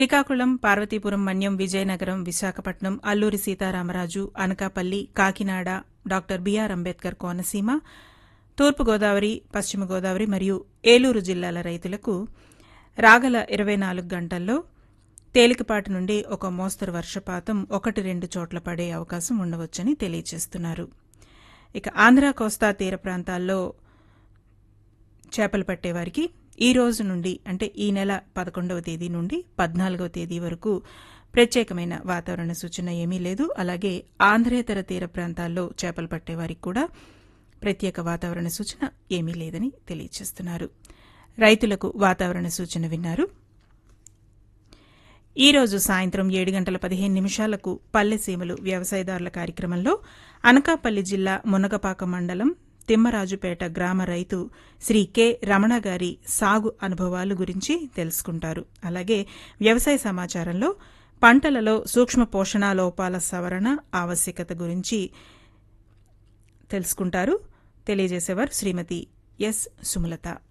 Srikakulam Parvathipuram Manyam Vizianagaram Visakhapatnam Alluri Sitaramaraju Anakapalli Kakinada doctor B R Ambedkar Konaseema Thurpugodavari Paschima Godavari మరియు ఏలూరు జిల్లాల రైతులకు రాగల ఇరవై నాలుగు గంటల్లో తేలికపాటి నుండి ఒక మోస్తరు వర్షపాతం ఒకటి రెండు చోట్ల పడే అవకాశం ఉండవచ్చని తెలియజేస్తున్నారు ఇక ఆంధ్ర కోస్తా తీర ప్రాంతాల్లో చేపలు పట్టేవారికి ఈ రోజు నుండి అంటే ఈ నెల పదకొండవ తేదీ నుండి పద్నాలుగవ తేదీ వరకు ప్రత్యేకమైన వాతావరణ సూచన ఏమీ లేదు అలాగే ఆంధ్రేతర తీర ప్రాంతాల్లో చేపలు పట్టేవారికి కూడా ప్రత్యేక వాతావరణ సూచన ఏమీ లేదని తెలియజేస్తున్నారు రైతులకు వాతావరణ సూచన విన్నారు ఈ రోజు సాయంత్రం ఏడు గంటల పదిహేను నిమిషాలకు పల్లెసీమలు వ్యవసాయదారుల కార్యక్రమంలో అనకాపల్లి జిల్లా మునగపాక మండలం తిమ్మరాజుపేట గ్రామ రైతు శ్రీ కె రమణ గారి సాగు అనుభవాలు గురించి తెలుసుకుంటారు అలాగే వ్యవసాయ సమాచారంలో పంటలలో సూక్ష్మ పోషణ లోపాల సవరణ ఆవశ్యకత గురించి తెలుసుకుంటారు తెలియజేసేవారు శ్రీమతి ఎస్ సుమలత